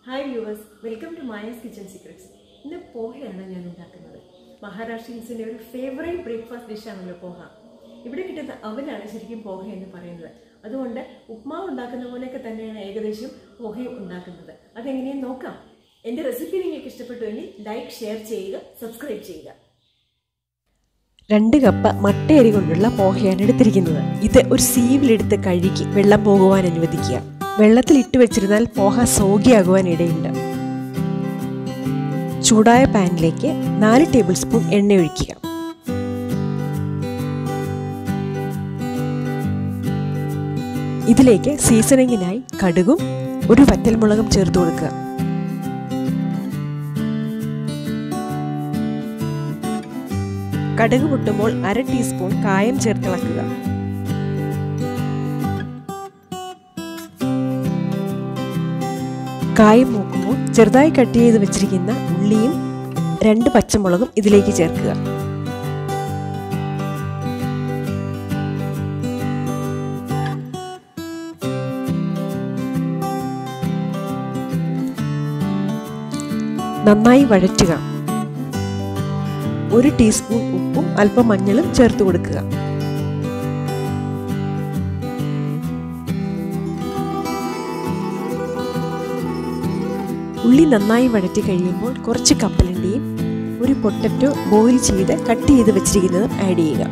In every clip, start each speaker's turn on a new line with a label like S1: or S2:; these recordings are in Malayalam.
S1: hi viewers welcome to Maya's kitchen secrets ഇന്ന് പോഹയാണ് ഞാൻ ഉണ്ടാക്കുന്നത് മഹാരാഷ്ട്രീയൻസിൻ്റെ ഒരു ഫേവറേറ്റ് ബ്രേക്ക്ഫാസ്റ്റ് ഡിഷാണല്ലോ പോഹ ഇവിടെ കിട്ടുന്ന അവലാണ് ശരിക്കും പോഹ എന്ന് പറയുന്നത് അതുകൊണ്ട് ഉപ്മാവ് ഉണ്ടാക്കുന്ന പോലെയൊക്കെ തന്നെയാണ് ഏകദേശം പോഹയും ഉണ്ടാക്കുന്നത് അതെങ്ങനെയെന്ന് നോക്കാം എൻ്റെ റെസിപ്പി നിങ്ങൾക്ക് ഇഷ്ടപ്പെട്ടുവെങ്കിൽ ലൈക്ക് ഷെയർ ചെയ്യുക സബ്സ്ക്രൈബ് ചെയ്യുക
S2: രണ്ട് കപ്പ് മട്ടയരി കൊണ്ടുള്ള പോഹയാണ് എടുത്തിരിക്കുന്നത് ഇത് ഒരു സീവിലെടുത്ത് കഴുകി വെള്ളം പോകുവാൻ അനുവദിക്കുക വെള്ളത്തിൽ ഇട്ട് വെച്ചിരുന്നാൽ പോഹ സോഗിയാകുവാൻ ഇടയുണ്ട് ചൂടായ പാനിലേക്ക് നാല് ടേബിൾ സ്പൂൺ എണ്ണ ഒഴിക്കുക ഇതിലേക്ക് സീസണിങ്ങിനായി കടുകും ഒരു വറ്റൽമുളകും ചേർത്ത് കൊടുക്കുക കടുക് പൊട്ടുമ്പോൾ അര ടീസ്പൂൺ കായം ചേർത്തിളക്കുക കായം മൂക്കുമ്പോൾ ചെറുതായി കട്ട് ചെയ്ത് വെച്ചിരിക്കുന്ന ഉള്ളിയും രണ്ട് പച്ചമുളകും ഇതിലേക്ക് ചേർക്കുക നന്നായി വഴറ്റുക ഒരു ടീസ്പൂൺ ഉപ്പും അല്പം മഞ്ഞളും ചേർത്ത് കൊടുക്കുക ഉള്ളി നന്നായി വഴറ്റി കഴിയുമ്പോൾ കുറച്ച് കപ്പലണ്ടിയും ഒരു പൊട്ടറ്റോ ബോയിൽ ചെയ്ത് കട്ട് ചെയ്ത് വെച്ചിരിക്കുന്നതും ആഡ് ചെയ്യുക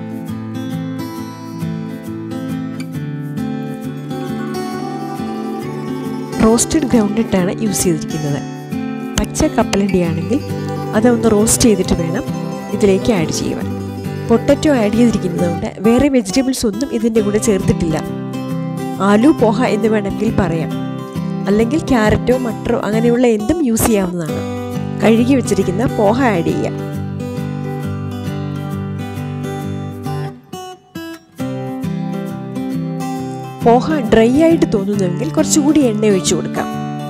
S2: റോസ്റ്റഡ് ഗ്രൗണ്ടിട്ടാണ് യൂസ് ചെയ്തിരിക്കുന്നത് പച്ച കപ്പലണ്ടി ആണെങ്കിൽ അതൊന്ന് റോസ്റ്റ് ചെയ്തിട്ട് വേണം ഇതിലേക്ക് ആഡ് ചെയ്യുവാൻ പൊട്ടറ്റോ ആഡ് ചെയ്തിരിക്കുന്നതുകൊണ്ട് വേറെ വെജിറ്റബിൾസ് ഒന്നും ഇതിൻ്റെ കൂടെ ചേർത്തിട്ടില്ല ആലു പോഹ എന്ന് വേണമെങ്കിൽ പറയാം അല്ലെങ്കിൽ ക്യാരറ്റോ മട്ടറോ അങ്ങനെയുള്ള എന്തും യൂസ് ചെയ്യാവുന്നതാണ് കഴുകി വെച്ചിരിക്കുന്ന പോഹ ആഡ് ചെയ്യുക പോഹ ഡ്രൈ ആയിട്ട് തോന്നുന്നുവെങ്കിൽ കുറച്ചുകൂടി എണ്ണ ഒഴിച്ചു കൊടുക്കാം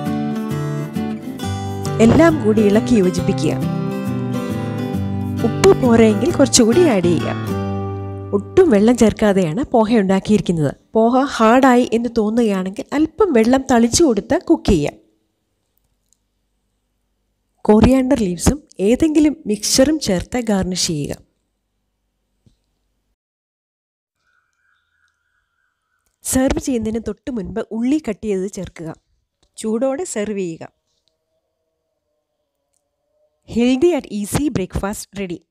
S2: എല്ലാം കൂടി ഇളക്കി യോജിപ്പിക്കുക ഉപ്പ് പോരെങ്കിൽ കുറച്ചുകൂടി ആഡ് ചെയ്യുക ഒട്ടും വെള്ളം ചേർക്കാതെയാണ് പോഹ ഉണ്ടാക്കിയിരിക്കുന്നത് പോഹ ഹാർഡായി എന്ന് തോന്നുകയാണെങ്കിൽ അല്പം വെള്ളം തളിച്ചു കൊടുത്ത് കുക്ക് ചെയ്യാം കോറിയാണ്ടർ ലീവ്സും ഏതെങ്കിലും മിക്സ്ചറും ചേർത്ത് ഗാർണിഷ് ചെയ്യുക സെർവ് ചെയ്യുന്നതിന് തൊട്ട് മുൻപ് ഉള്ളി കട്ട് ചെയ്ത് ചേർക്കുക ചൂടോടെ സെർവ് ചെയ്യുക healthy and easy breakfast ready